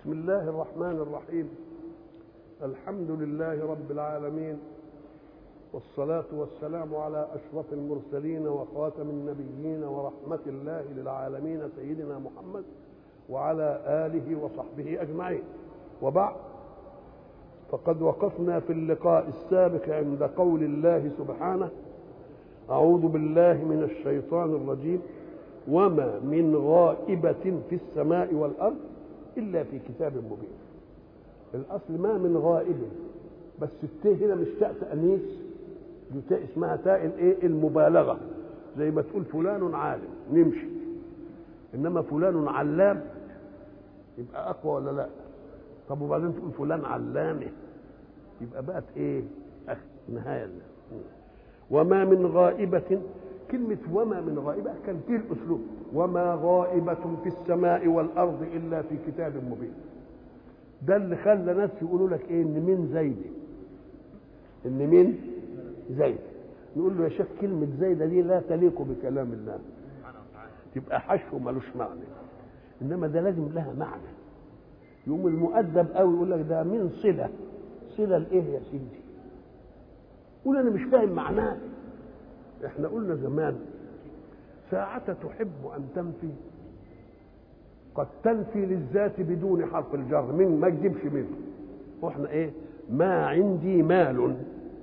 بسم الله الرحمن الرحيم الحمد لله رب العالمين والصلاة والسلام على أشرف المرسلين وخاتم النبيين ورحمة الله للعالمين سيدنا محمد وعلى آله وصحبه أجمعين وبعد فقد وقفنا في اللقاء السابق عند قول الله سبحانه أعوذ بالله من الشيطان الرجيم وما من غائبة في السماء والأرض إلا في كتاب مبين الأصل ما من غائب بس التاء هنا مش تاء تأنيث دي تاء اسمها تاء الايه المبالغة زي ما تقول فلان عالم نمشي إنما فلان علام يبقى أقوى ولا لا طب وبعدين تقول فلان علامة يبقى بقت إيه أخ نهاية وما من غائبة كلمة وما من غائبة كان فيه الأسلوب وما غائبة في السماء والأرض إلا في كتاب مبين ده اللي خلى ناس يقولوا لك إيه إن مين زيد إن مين زيد نقول له يا شيخ كلمة زيدة دي لا تليق بكلام الله تبقى حشو ملوش معنى إنما ده لازم لها معنى يقوم المؤدب قوي يقول لك ده من صلة صلة لإيه يا سيدي قول أنا مش فاهم معناه احنا قلنا زمان ساعة تحب أن تنفي قد تنفي للذات بدون حرف الجر من ما تجيبش منه واحنا ايه ما عندي مال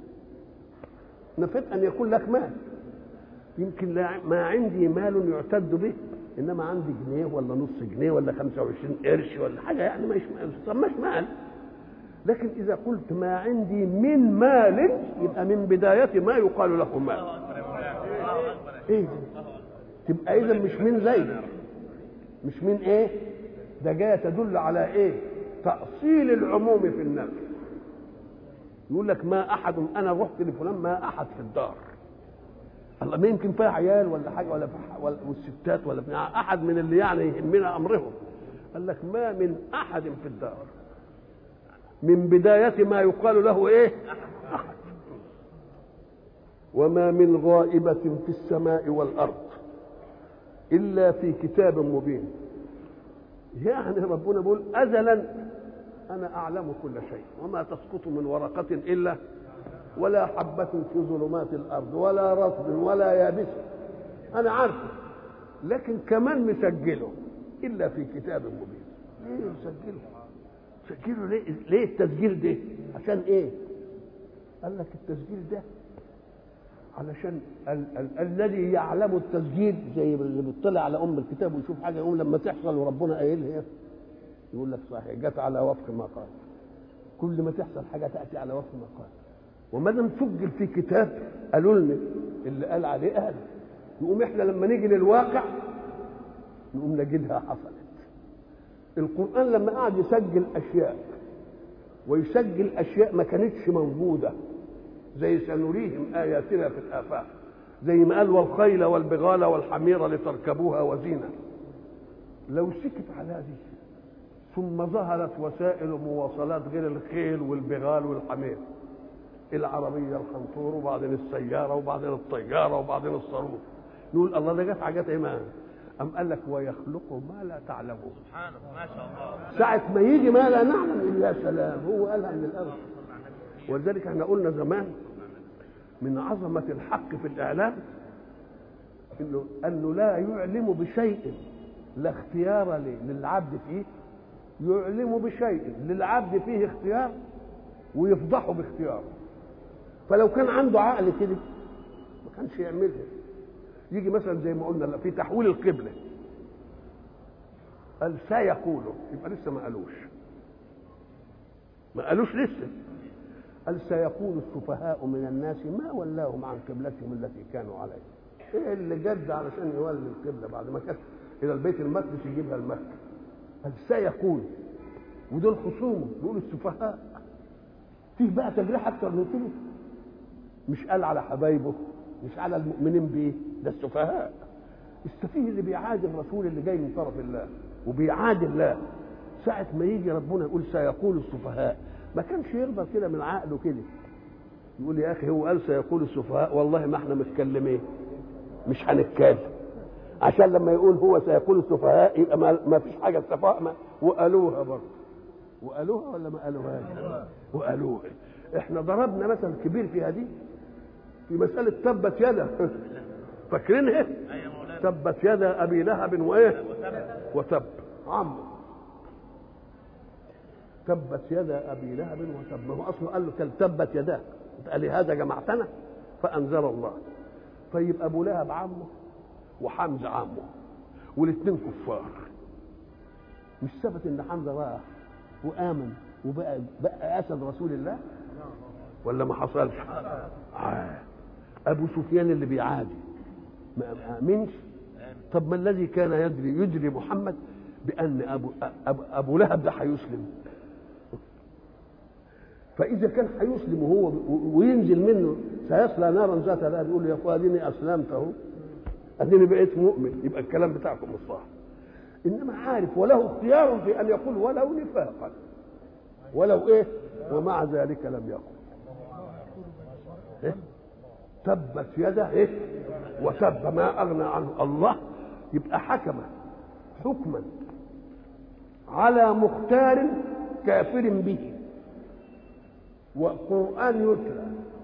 نفيت ان يكون لك مال يمكن لا ما عندي مال يعتد به انما عندي جنيه ولا نص جنيه ولا 25 قرش ولا حاجه يعني ما يسماش مال لكن اذا قلت ما عندي من مال يبقى من بدايه ما يقال له مال ايه تبقى اذا مش من زيد مش من ايه ده جايه تدل على ايه تاصيل العموم في النفي يقول لك ما احد انا رحت لفلان ما احد في الدار الله ما يمكن فيها عيال ولا حاجه ولا, ولا والستات ولا احد من اللي يعني يهمنا امرهم قال لك ما من احد في الدار من بداية ما يقال له ايه احد وما من غائبة في السماء والأرض إلا في كتاب مبين يعني ربنا بيقول أزلا أنا أعلم كل شيء وما تسقط من ورقة إلا ولا حبة في ظلمات الأرض ولا رطب ولا يابس أنا عارفه لكن كمان مسجله إلا في كتاب مبين ليه مسجله مسجله ليه ليه التسجيل ده عشان ايه قال لك التسجيل ده علشان ال- ال- الذي يعلم التسجيل زي اللي بيطلع على ام الكتاب ويشوف حاجه يقول لما تحصل وربنا قايلها يقول لك صحيح جت على وفق ما قال كل ما تحصل حاجه تاتي على وفق ما قال وما دام سجل في كتاب قالوا لنا اللي قال عليه قال يقوم احنا لما نيجي للواقع نقوم نجدها حصلت القران لما قعد يسجل اشياء ويسجل اشياء ما كانتش موجوده زي سنريهم آياتنا في الآفاق زي ما قال والخيل والبغال والحمير لتركبوها وزينة لو سكت على دي ثم ظهرت وسائل مواصلات غير الخيل والبغال والحمير العربية الخنطور وبعدين السيارة وبعدين الطيارة وبعدين الصاروخ نقول الله ده جت حاجات ايه ما أم قال لك ويخلق ما لا تعلمون سبحانه ما شاء الله ساعة ما يجي ما لا نعلم إلا سلام هو قالها من الأرض ولذلك احنا قلنا زمان من عظمة الحق في الإعلام إنه أنه لا يعلم بشيء لا اختيار ل- للعبد فيه يعلم بشيء للعبد فيه اختيار ويفضحه باختياره فلو كان عنده عقل كده ما كانش يعملها يجي مثلا زي ما قلنا في تحويل القبلة قال سيقوله يبقى لسه ما قالوش ما قالوش لسه قال سيقول السفهاء من الناس ما ولاهم عن قبلتهم التي كانوا عليها ايه اللي جد علشان يولي القبله بعد ما كانت الى البيت المقدس يجيبها المكه قال سيقول ودول خصومه بيقولوا السفهاء فيه بقى تجريح اكتر من كده مش قال على حبايبه مش على المؤمنين بيه ده السفهاء السفيه اللي بيعادي الرسول اللي جاي من طرف الله وبيعادي الله ساعة ما يجي ربنا يقول سيقول السفهاء ما كانش يرضى كده من عقله كده يقول يا اخي هو قال سيقول السفهاء والله ما احنا متكلمين مش هنتكلم عشان لما يقول هو سيقول السفهاء يبقى ما, ما فيش حاجه السفهاء ما وقالوها برضه وقالوها ولا ما قالوهاش وقالوها احنا ضربنا مثل كبير في هذه في مسألة تبت يدا فاكرينها ايوه مولانا تبت يدا أبي لهب وإيه وتب عمه تبت يدا أبي لهب وتب ما هو أصله قال له كل تبت يداك قال لي هذا جمعتنا فأنزل الله طيب أبو لهب عمه وحمزة عمه والاثنين كفار مش ثبت ان حمزه راح وامن وبقى بقى اسد رسول الله ولا ما حصلش آه. ابو سفيان اللي بيعادي ما امنش طب ما الذي كان يدري يدري محمد بان ابو ابو, أبو لهب ده هيسلم فاذا كان هيسلم وهو وينزل منه سيصلى نارا ذات لهب يقول له يا اخويا اديني اسلمت اهو اديني بقيت مؤمن يبقى الكلام بتاعكم مش صح انما عارف وله اختيار في ان يقول ولو نفاقا ولو ايه ومع ذلك لم يقل إيه؟ تبت يده ايه وتب ما اغنى عنه الله يبقى حكم حكما على مختار كافر به وقرآن يتلى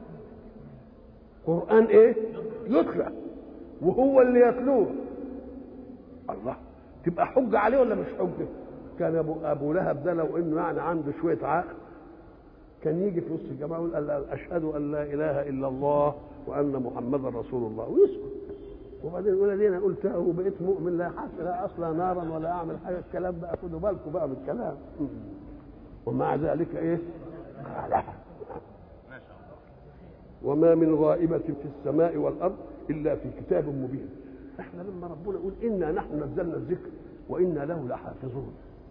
قرآن ايه يتلى وهو اللي يتلوه الله تبقى حجة عليه ولا مش حجة كان ابو ابو لهب ده لو انه يعني عنده شوية عقل كان يجي في وسط الجماعة يقول اشهد ان لا اله الا الله وان محمدا رسول الله ويسكت وبعدين يقول دي انا قلتها وبقيت مؤمن لا حاسس لا اصلا نارا ولا اعمل حاجه الكلام بقى خدوا بالكم بقى من الكلام ومع ذلك ايه؟ ما شاء الله وما من غائبة في السماء والأرض إلا في كتاب مبين احنا لما ربنا يقول إنا نحن نزلنا الذكر وإنا له لحافظون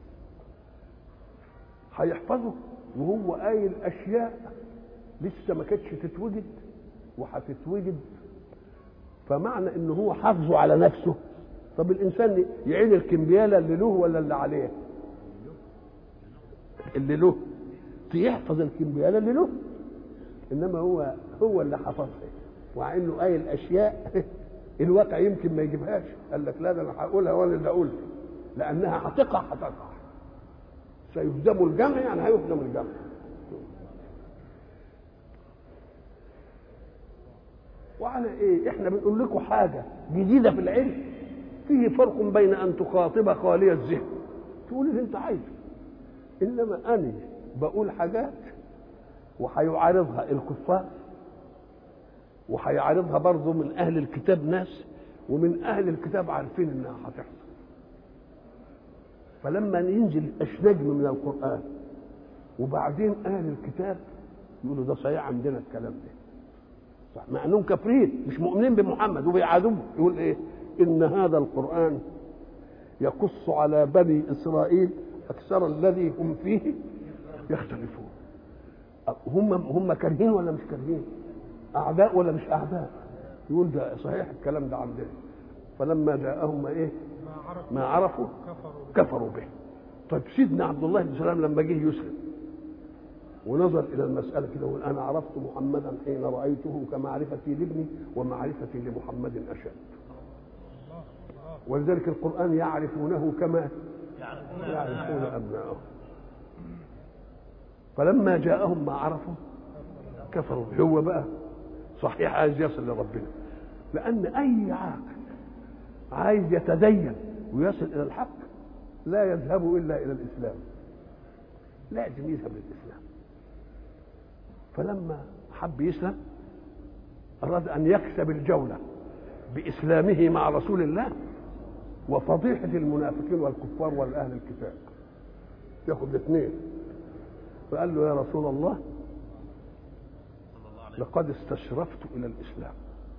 هيحفظه وهو قايل أشياء لسه ما كانتش تتوجد وهتتوجد فمعنى ان هو حافظه على نفسه طب الانسان يعين الكمبياله اللي له ولا اللي عليه اللي له يحفظ الكمبياله اللي له انما هو هو اللي حفظها ومع انه قايل اشياء الواقع يمكن ما يجيبهاش قال لك لا ده انا هقولها وانا اللي اقولها لانها هتقع هتقع سيهزم الجمع يعني هيهزم الجمع وعلى ايه احنا بنقول لكم حاجه جديده في العلم فيه فرق بين ان تخاطب خالي الذهن تقول اللي انت عايزه انما انا بقول حاجات وهيعارضها الكفار وهيعارضها برضه من اهل الكتاب ناس ومن اهل الكتاب عارفين انها هتحصل فلما ينزل نجم من القران وبعدين اهل الكتاب يقولوا ده صحيح عندنا الكلام ده صح مع انهم كافرين مش مؤمنين بمحمد وبيعادوه يقول ايه ان هذا القران يقص على بني اسرائيل اكثر الذي هم فيه يختلفون هم هم كارهين ولا مش كارهين اعداء ولا مش اعداء يقول ده صحيح الكلام ده عندنا فلما جاءهم ايه ما عرفوا كفروا به طيب سيدنا عبد الله بن سلام لما جه يسلم ونظر الى المساله كده وقال انا عرفت محمدا حين رايته كمعرفتي لابني ومعرفتي لمحمد اشد ولذلك القران يعرفونه كما يعرفون ابنائهم فلما جاءهم ما عرفوا كفروا به هو بقى صحيح عايز يصل لربنا لان اي عاقل عايز يتدين ويصل الى الحق لا يذهب الا الى الاسلام لازم يذهب للاسلام فلما حب يسلم أراد أن يكسب الجولة بإسلامه مع رسول الله وفضيحة المنافقين والكفار والأهل الكتاب ياخد الاثنين فقال له يا رسول الله لقد استشرفت إلى الإسلام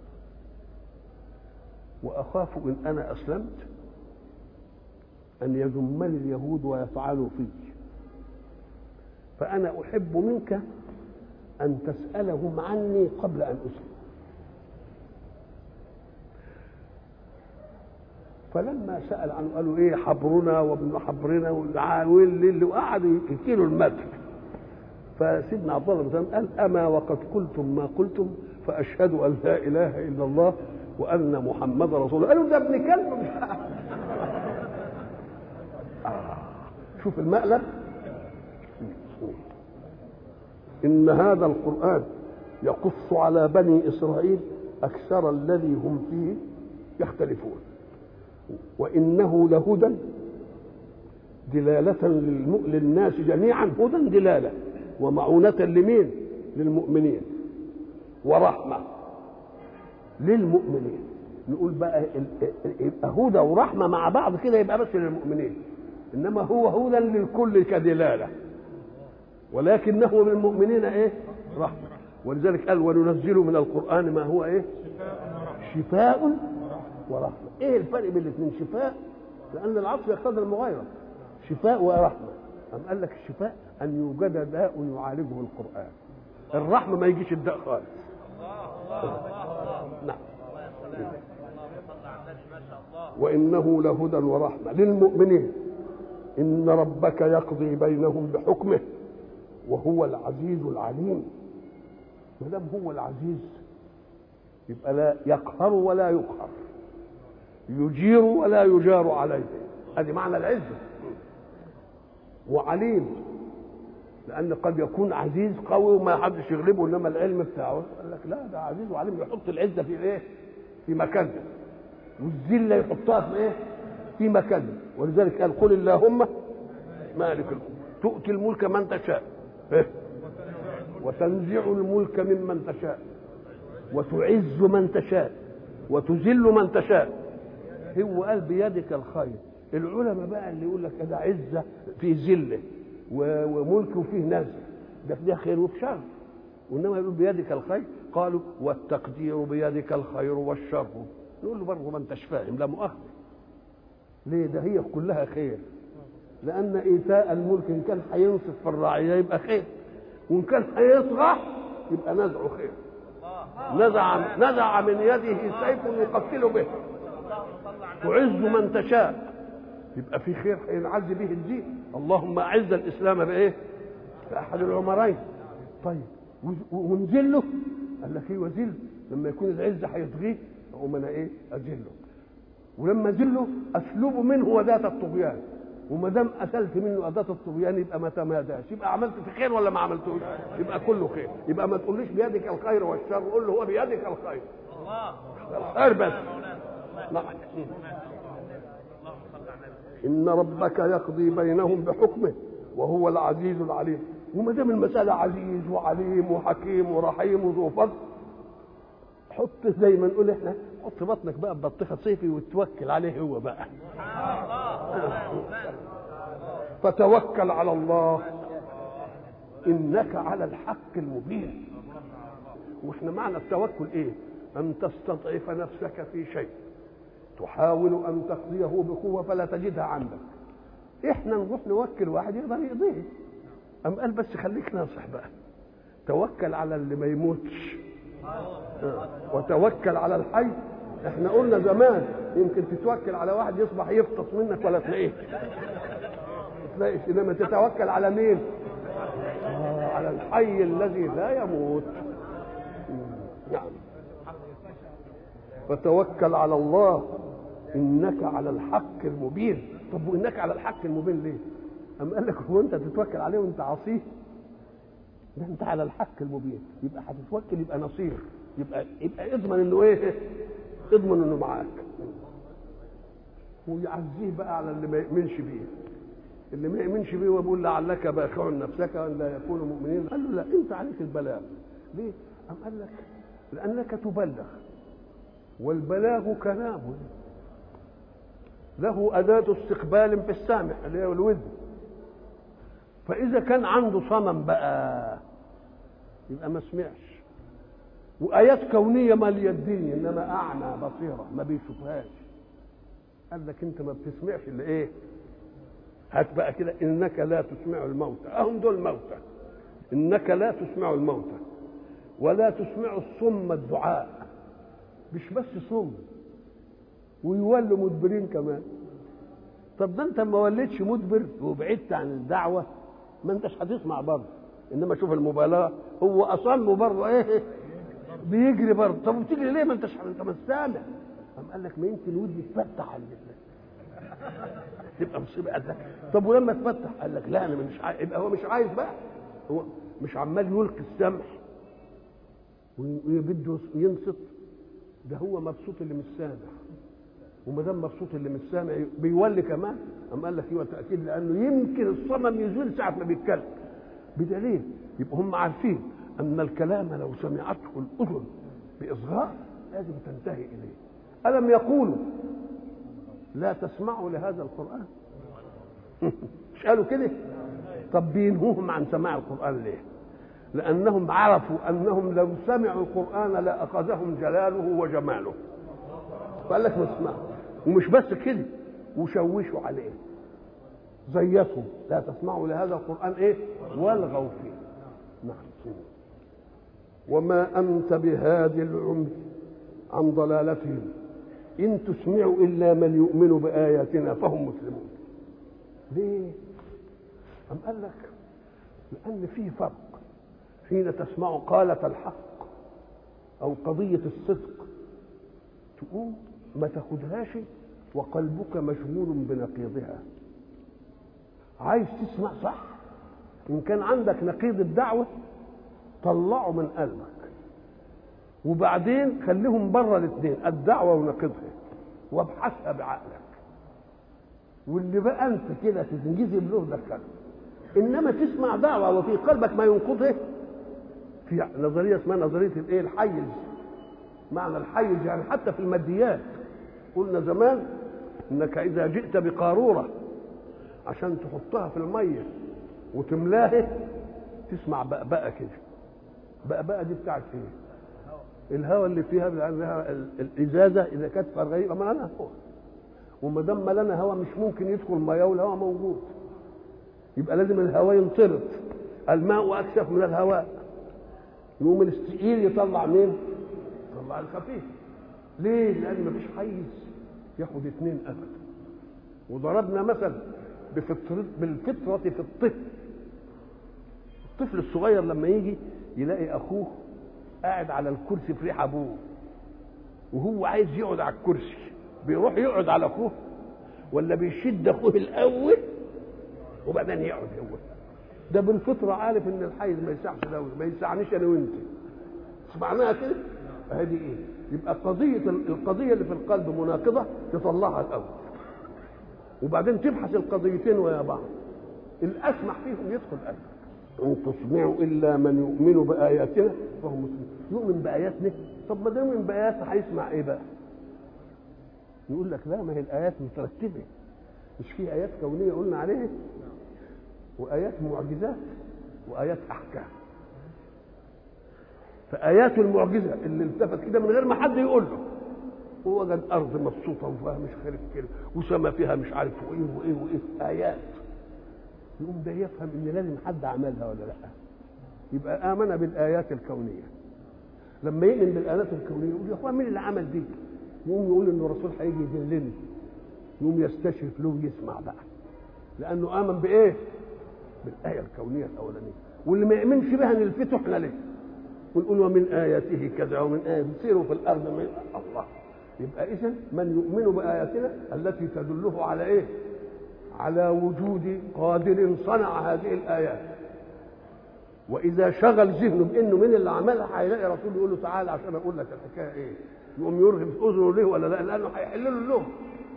وأخاف إن أنا أسلمت أن يذمني اليهود ويفعلوا في فأنا أحب منك أن تسألهم عني قبل أن أسلم فلما سأل عنه قالوا إيه حبرنا وابن حبرنا واللي وقعدوا يكيلوا المدح فسيدنا عبد الله بن سلام قال أما وقد قلتم ما قلتم فأشهد أن لا إله إلا الله وأن محمد رسول الله قالوا ده ابن كلب مش آه. شوف المقلب إن هذا القرآن يقص على بني إسرائيل أكثر الذي هم فيه يختلفون وإنه لهدى دلالة للم... للناس جميعا هدى دلالة ومعونة لمين؟ للمؤمنين ورحمة للمؤمنين نقول بقى ال- ال- يبقى هدى ورحمة مع بعض كده يبقى بس للمؤمنين إنما هو هدى للكل كدلالة ولكنه للمؤمنين إيه؟ رحمة ولذلك قال وننزل من القرآن ما هو إيه؟ شفاء ورحمة إيه الفرق بين الاثنين شفاء لأن العطف يقتضي المغايرة شفاء ورحمة أم قال لك الشفاء أن يوجد داء يعالجه القرآن الرحمة ما يجيش الداء خالص نعم وإنه لهدى ورحمة للمؤمنين إن ربك يقضي بينهم بحكمه وهو العزيز العليم ما دام هو العزيز يبقى لا يقهر ولا يقهر يجير ولا يجار عليه هذه معنى العزة وعليم لأن قد يكون عزيز قوي وما حدش يغلبه إنما العلم بتاعه قال لك لا ده عزيز وعليم يحط العزة في إيه؟ في مكانها والذلة يحطها في إيه؟ في مكانها ولذلك قال قل اللهم مالك الملك تؤتي الملك من تشاء إيه؟ وتنزع الملك ممن تشاء وتعز من تشاء وتذل من تشاء هو قال بيدك الخير العلماء بقى اللي يقول لك ده عزه في ذله و- وملك وفيه نزل ده فيها خير وفي شر وانما يقول بيدك الخير قالوا والتقدير بيدك الخير والشر نقول له برضه ما انتش فاهم لا مؤاخذه ليه ده هي كلها خير لان ايتاء الملك ان كان هينصف في الرعيه يبقى خير وان كان هيطغى يبقى نزعه خير نزع نزع من يده سيف يقتل به تعز من تشاء يبقى في خير هينعز به الدين اللهم اعز الاسلام بايه باحد العمرين طيب و- ونذله قال لك ايوه ذل لما يكون العز هيطغيه اقوم انا ايه اذله ولما ذله اسلبه منه اداه الطغيان وما دام اسلت منه اداه الطغيان يبقى ما تماداش يبقى عملت في خير ولا ما عملتوش يبقى كله خير يبقى ما تقوليش بيدك الخير والشر قول له هو بيدك الخير الخير بس نعم. ان ربك يقضي بينهم بحكمه وهو العزيز العليم وما دام المساله عزيز وعليم وحكيم ورحيم وذو فضل حط زي ما نقول احنا حط بطنك بقى ببطيخه صيفي وتوكل عليه هو بقى فتوكل على الله انك على الحق المبين واحنا معنى التوكل ايه ان تستضعف نفسك في شيء تحاول ان تقضيه بقوه فلا تجدها عندك احنا نروح نوكل واحد يقدر يقضيه ام قال بس خليك ناصح بقى توكل على اللي ما يموتش آه. وتوكل على الحي احنا قلنا زمان يمكن تتوكل على واحد يصبح يفطس منك ولا تلاقيه تلاقيش انما تتوكل على مين آه على الحي الذي لا يموت مم. نعم فتوكل على الله انك على الحق المبين طب وانك على الحق المبين ليه أم قال لك هو انت تتوكل عليه وانت عصيه ده انت على الحق المبين يبقى هتتوكل يبقى نصير يبقى يبقى اضمن انه ايه اضمن انه معاك ويعزيه بقى على اللي ما يؤمنش بيه اللي ما يؤمنش بيه ويقول لعلك باخع نفسك ان لا يكونوا مؤمنين قال له لا انت عليك البلاغ ليه؟ أم قال لك لانك تبلغ والبلاغ كلام له أداة استقبال في السامع اللي هي الودن فإذا كان عنده صنم بقى يبقى ما سمعش وآيات كونية مالية الدنيا إنما أعمى بصيرة ما بيشوفهاش قال لك أنت ما بتسمعش إلا إيه؟ هات بقى كده إنك لا تسمع الموتى أهم دول موتى إنك لا تسمع الموتى ولا تسمع الصم الدعاء مش بس صم ويولوا مدبرين كمان طب ده انت ما وليتش مدبر وبعدت عن الدعوه ما انتش هتسمع برضه انما شوف المبالغه هو اصم برضه ايه بيجري برضه طب بتجري ليه ما انتش انت مش سامع قام قال لك ما يمكن ودني تفتح على تبقى مصيبه قال لك طب ولما تفتح قال لك لا انا مش عايز يبقى هو مش عايز بقى هو مش عمال يلقي السمح وبده ينصت ده هو مبسوط اللي مش سامع وما دام مبسوط اللي مش سامع بيولي كمان أم قال لك ايوه تاكيد لانه يمكن الصمم يزول ساعه ما بيتكلم بدليل يبقى هم عارفين ان الكلام لو سمعته الاذن باصغاء لازم تنتهي اليه الم يقولوا لا تسمعوا لهذا القران مش قالوا كده طب بينهوهم عن سماع القران ليه لانهم عرفوا انهم لو سمعوا القران لاخذهم جلاله وجماله فقال لك ما اسمعوا ومش بس كده وشوشوا عليه زيتوا لا تسمعوا لهذا القرآن ايه والغوا فيه نعم وما أنت بهادي العمي عن ضلالتهم إن تسمعوا إلا من يؤمن بآياتنا فهم مسلمون ليه أم قال لك لأن فيه فرق حين تسمع قالة الحق أو قضية الصدق تقوم ما تاخدهاش وقلبك مشغول بنقيضها عايز تسمع صح ان كان عندك نقيض الدعوه طلعه من قلبك وبعدين خليهم بره الاثنين الدعوه ونقيضها وابحثها بعقلك واللي بقى انت كده تنجذب له دخله انما تسمع دعوه وفي قلبك ما ينقضه في نظريه اسمها نظريه الايه الحيز معنى الحيز يعني حتى في الماديات قلنا زمان انك اذا جئت بقاروره عشان تحطها في الميه وتملاها تسمع بقبقه كده بقبقه دي بتاعت ايه؟ الهواء اللي فيها لانها الازازه اذا كانت فرغيه ملانها هواء وما دام ملانها هواء مش ممكن يدخل ميه والهواء موجود يبقى لازم الهواء ينطرد الماء اكثف من الهواء يقوم الثقيل يطلع مين؟ يطلع الخفيف ليه؟ لان مفيش حيز ياخد اثنين ابدا وضربنا مثل بفطرة بالفطرة في الطفل الطفل الصغير لما يجي يلاقي اخوه قاعد على الكرسي في ريح ابوه وهو عايز يقعد على الكرسي بيروح يقعد على اخوه ولا بيشد اخوه الاول وبعدين يقعد هو ده بالفطرة عارف ان الحيز ما يسعش ده ما يسعنيش انا وانت سمعناها كده هذه ايه يبقى قضية القضية اللي في القلب مناقضة تطلعها الأول وبعدين تبحث القضيتين ويا بعض الأسمح فيهم يدخل قلبك إن تسمعوا إلا من يؤمن بآياتنا فهو مسلم يؤمن بآياتنا طب ما دام يؤمن بآياتنا هيسمع إيه بقى؟ يقول لك لا ما هي الآيات مترتبة مش في آيات كونية قلنا عليها وآيات معجزات وآيات أحكام فآيات المعجزة اللي التفت كده من غير ما حد يقول له هو وجد أرض مبسوطة وفيها مش عارف كده وسما فيها مش عارف وإيه وإيه وإيه آيات يقوم ده يفهم إن لازم حد عملها ولا لأ يبقى آمن بالآيات الكونية لما يؤمن بالآيات الكونية يقول يا أخوان مين اللي عمل دي؟ يقوم يقول إن الرسول هيجي يدلني يقوم يستشرف له ويسمع بقى لأنه آمن بإيه؟ بالآية الكونية الأولانية واللي ما يؤمنش بها نلفته احنا ليه؟ ونقول ومن آياته كذا ومن آياته سيروا في الأرض من الله يبقى إذا من يؤمن بآياتنا التي تدله على إيه؟ على وجود قادر صنع هذه الآيات وإذا شغل ذهنه بإنه من اللي عملها هيلاقي رسول يقول له تعالى عشان أقول لك الحكاية إيه؟ يقوم يرغب أذنه ليه ولا لا؟ لأنه هيحل له اللغة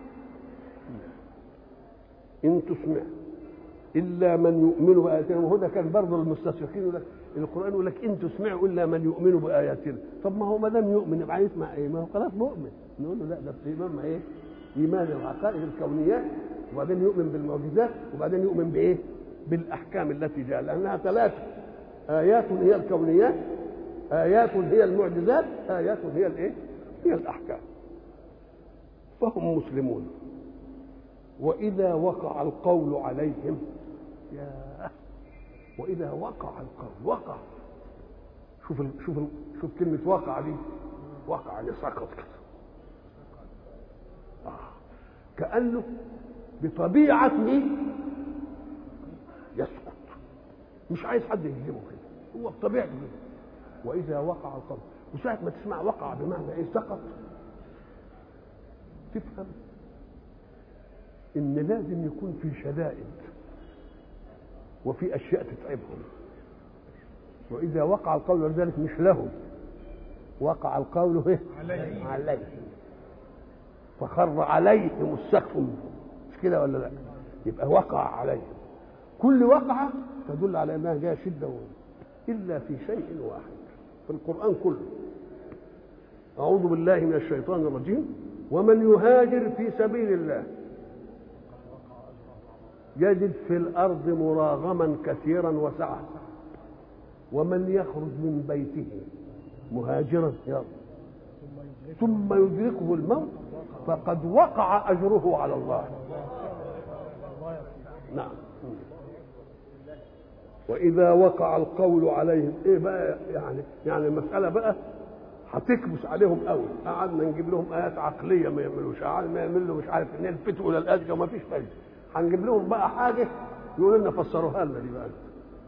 إن تسمع إلا من يؤمن بآياتنا وهو ده كان برضه المستشرقين يقول لك القرآن يقول لك إن تسمعوا إلا من يؤمن بآياتنا طب ما هو ما دام يؤمن يبقى يسمع إيه؟ ما هو خلاص مؤمن نقول له لا ده الإيمان إيه؟ إيمان العقائد الكونيات وبعدين يؤمن بالمعجزات وبعدين يؤمن بإيه؟ بالأحكام التي جاء لأنها ثلاثة آيات هي الكونيات آيات هي المعجزات آيات هي الإيه؟ هي الأحكام فهم مسلمون وإذا وقع القول عليهم يا وإذا وقع القول وقع شوف ال شوف ال شوف كلمة وقع دي وقع يعني سقط كده آه. كأنه بطبيعته يسقط مش عايز حد يهزمه كده هو بطبيعته كده وإذا وقع القول وساعة ما تسمع وقع بمعنى إيه سقط تفهم ان لازم يكون في شدائد وفي اشياء تتعبهم واذا وقع القول ولذلك مش لهم وقع القول ايه عليهم. عليهم فخر عليهم السقف مش كده ولا لا يبقى وقع عليهم كل وقعة تدل على انها جايه شده و- الا في شيء واحد في القران كله اعوذ بالله من الشيطان الرجيم ومن يهاجر في سبيل الله يجد في الارض مراغما كثيرا وسعه ومن يخرج من بيته مهاجرا يلا ثم يدركه الموت فقد وقع اجره على الله نعم واذا وقع القول عليهم ايه بقى يعني يعني المساله بقى هتكبس عليهم قوي قعدنا نجيب لهم ايات عقليه ما يعملوش قعدنا نعمل له مش عارف نلفتوا الى الاذكى وما فيش فايده هنجيب لهم بقى حاجه يقولوا لنا فسروها لنا دي بقى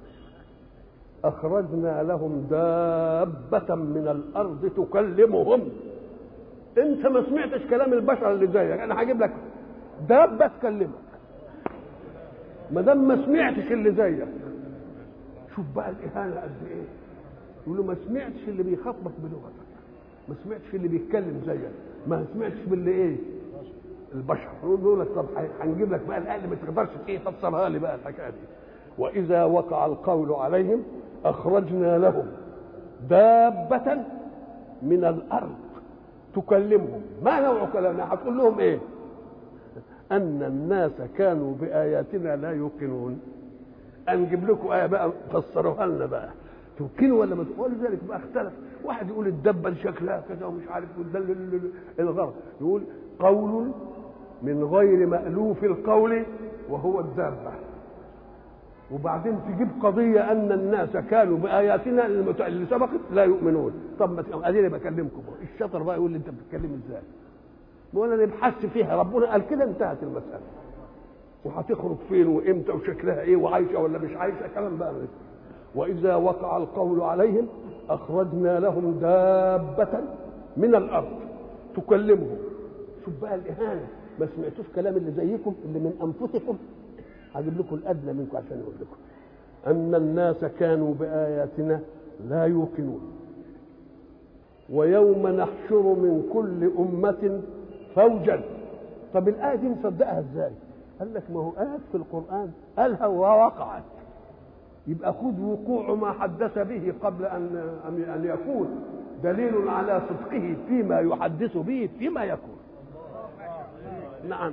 اخرجنا لهم دابه من الارض تكلمهم انت ما سمعتش كلام البشر اللي زيك انا هجيب لك دابه تكلمك ما دام ما سمعتش اللي زيك شوف بقى الاهانه قد ايه يقول له ما سمعتش اللي بيخاطبك بلغتك ما سمعتش اللي بيتكلم زيك ما سمعتش باللي ايه البشر يقول لك طب هنجيب لك بقى الاقل ما تقدرش ايه تفسرها لي بقى الحكايه دي واذا وقع القول عليهم اخرجنا لهم دابه من الارض تكلمهم ما نوع كلامنا هتقول لهم ايه ان الناس كانوا باياتنا لا يوقنون نجيب لكم ايه بقى فسروها لنا بقى توكلوا ولا ما تقولوا ذلك بقى اختلف واحد يقول الدبه شكلها كذا ومش عارف ده الغرض يقول قول من غير مألوف القول وهو الدابة وبعدين تجيب قضية أن الناس كانوا بآياتنا اللي سبقت لا يؤمنون طب ما أديني بكلمكم الشطر بقى يقول لي أنت بتتكلم إزاي وأنا نبحث فيها ربنا قال كده انتهت المسألة وهتخرج فين وامتى وشكلها ايه وعايشه ولا مش عايشه كلام بقى واذا وقع القول عليهم اخرجنا لهم دابه من الارض تكلمهم شوف بقى الاهانه ما سمعتوش كلام اللي زيكم اللي من انفسكم هجيب لكم الادنى منكم عشان يقول لكم ان الناس كانوا باياتنا لا يوقنون ويوم نحشر من كل امه فوجا طب الايه دي نصدقها ازاي قال لك ما هو آيات في القرآن قالها ووقعت يبقى خذ وقوع ما حدث به قبل أن أن يكون دليل على صدقه فيما يحدث به فيما يكون نعم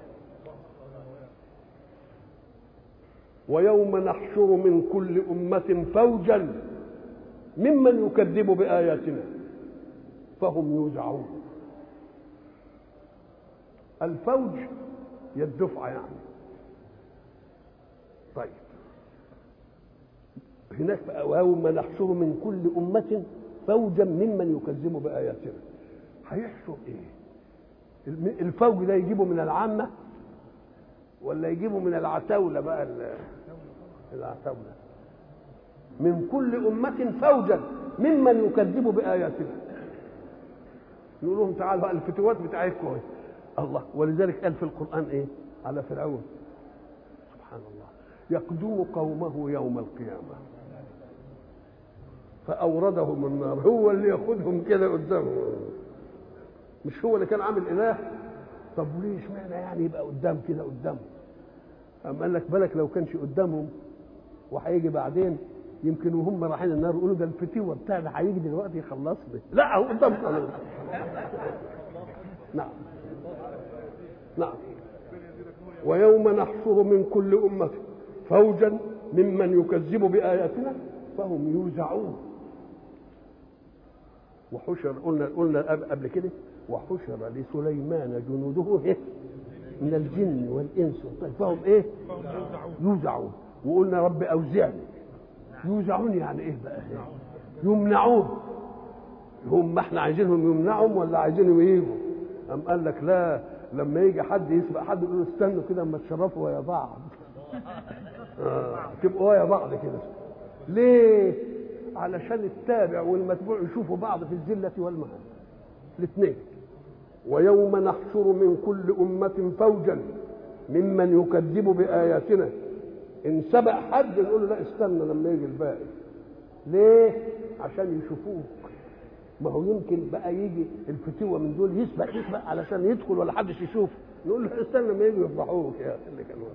ويوم نحشر من كل أمة فوجا ممن يكذب بآياتنا فهم يوزعون الفوج هي الدفعة يعني طيب هناك ويوم نحشر من كل أمة فوجا ممن يكذب بآياتنا هيحشر إيه؟ الفوج ده يجيبه من العامة ولا يجيبه من العتاولة بقى العتاولة من كل أمة فوجا ممن يكذب بآياتنا يقول لهم تعالوا بقى الفتوات بتاعتكم الله ولذلك قال في القرآن ايه على فرعون سبحان الله يقدم قومه يوم القيامة فأوردهم النار هو اللي ياخذهم كده قدامه مش هو اللي كان عامل إله طب ليه اشمعنى يعني يبقى قدام كده قدامه أما قال لك بالك لو كانش قدامهم وهيجي بعدين يمكن وهم رايحين النار يقولوا ده الفتوه بتاعنا هيجي دلوقتي يخلصني لا هو قدامكم نعم نعم ويوم نحشر من كل أمة فوجا ممن يكذب بآياتنا فهم يوزعون وحشر قلنا قلنا قبل كده وحشر لسليمان جنوده من الجن والانس طيب فهم ايه؟ يوزعون وقلنا رب اوزعني يوزعون يعني ايه بقى؟ يمنعون هم احنا عايزينهم يمنعهم ولا عايزينهم يجوا؟ أم قال لك لا لما يجي حد يسبق حد يقول له استنوا كده اما تشرفوا ويا بعض آه. تبقوا ويا بعض كده ليه علشان التابع والمتبوع يشوفوا بعض في الذلة والمهانة الاثنين ويوم نحشر من كل أمة فوجا ممن يكذب بآياتنا إن سبق حد نقول له لا استنى لما يجي الباقي ليه؟ عشان يشوفوك ما هو يمكن بقى يجي الفتوة من دول يسبق يسبق علشان يدخل ولا حدش يشوفه نقول له استنى لما يجوا يفضحوك يا أخي اللي كانوا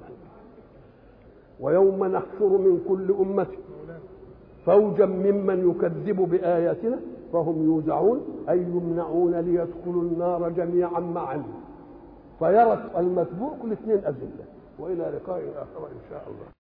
ويوم نحشر من كل أمة فوجا ممن يكذب بآياتنا فهم يوزعون أي يمنعون ليدخلوا النار جميعا معا فيرى المتبوع كل اثنين أذلة وإلى لقاء آخر إن شاء الله